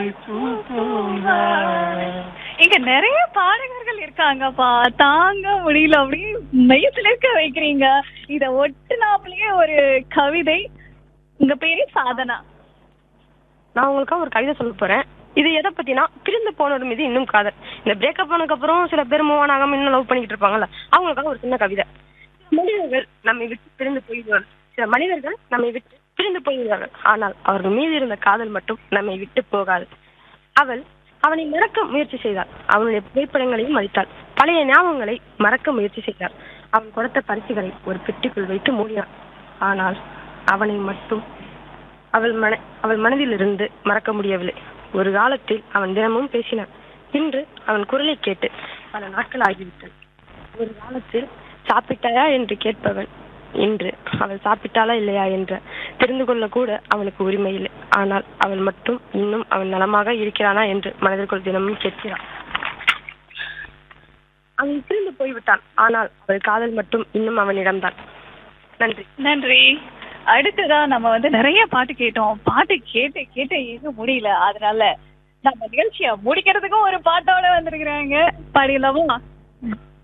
இங்க நிறைய பாடகர்கள் இருக்காங்கப்பா தாங்க முடியல அப்படியே மையத்துல இருக்க வைக்கிறீங்க இத ஒட்டுனாப்லயே ஒரு கவிதை உங்க பேரு சாதனா நான் உங்களுக்காக ஒரு கவிதை சொல்ல போறேன் இது எதை பத்தினா பிரிந்து போனவர் மீது இன்னும் காதல் இந்த பிரேக்கப் ஆனதுக்கு அப்புறம் சில பேர் மூவ் ஆகாம இன்னும் லவ் பண்ணிக்கிட்டு இருப்பாங்கல்ல அவங்களுக்காக ஒரு சின்ன கவிதை மனிதர்கள் நம்மை விட்டு பிரிந்து போய்விடுவார்கள் சில மனிதர்கள் நம்மை விட்டு பிரிந்து போய்விடுவார்கள் ஆனால் அவர்கள் மீது இருந்த காதல் மட்டும் நம்மை விட்டு போகாது அவள் அவனை மறக்க முயற்சி செய்தாள் அவனுடைய புகைப்படங்களையும் மதித்தாள் பழைய ஞாபகங்களை மறக்க முயற்சி செய்தாள் அவன் கொடுத்த பரிசுகளை ஒரு பெட்டிக்குள் வைத்து மூடினான் ஆனால் அவனை மட்டும் அவள் மன அவள் மனதிலிருந்து மறக்க முடியவில்லை ஒரு காலத்தில் அவன் தினமும் பேசினான் இன்று அவன் குரலை கேட்டு பல நாட்கள் ஆகிவிட்டது ஒரு காலத்தில் சாப்பிட்டாயா என்று கேட்பவன் இன்று அவள் சாப்பிட்டாளா இல்லையா என்ற தெரிந்து கொள்ள கூட அவனுக்கு உரிமை இல்லை ஆனால் அவள் மட்டும் இன்னும் அவன் நலமாக இருக்கிறானா என்று மனதிற்குள் தினமும் கேட்கிறான் அவன் பிரிந்து போய்விட்டான் ஆனால் அவள் காதல் மட்டும் இன்னும் அவனிடம்தான் நன்றி நன்றி அடுத்ததா நம்ம வந்து நிறைய பாட்டு கேட்டோம் பாட்டு கேட்டு கேட்டு எங்க முடியல அதனால நம்ம நிகழ்ச்சிய முடிக்கிறதுக்கும் ஒரு பாட்டோட வந்திருக்கிறாங்க பாடிடலாமா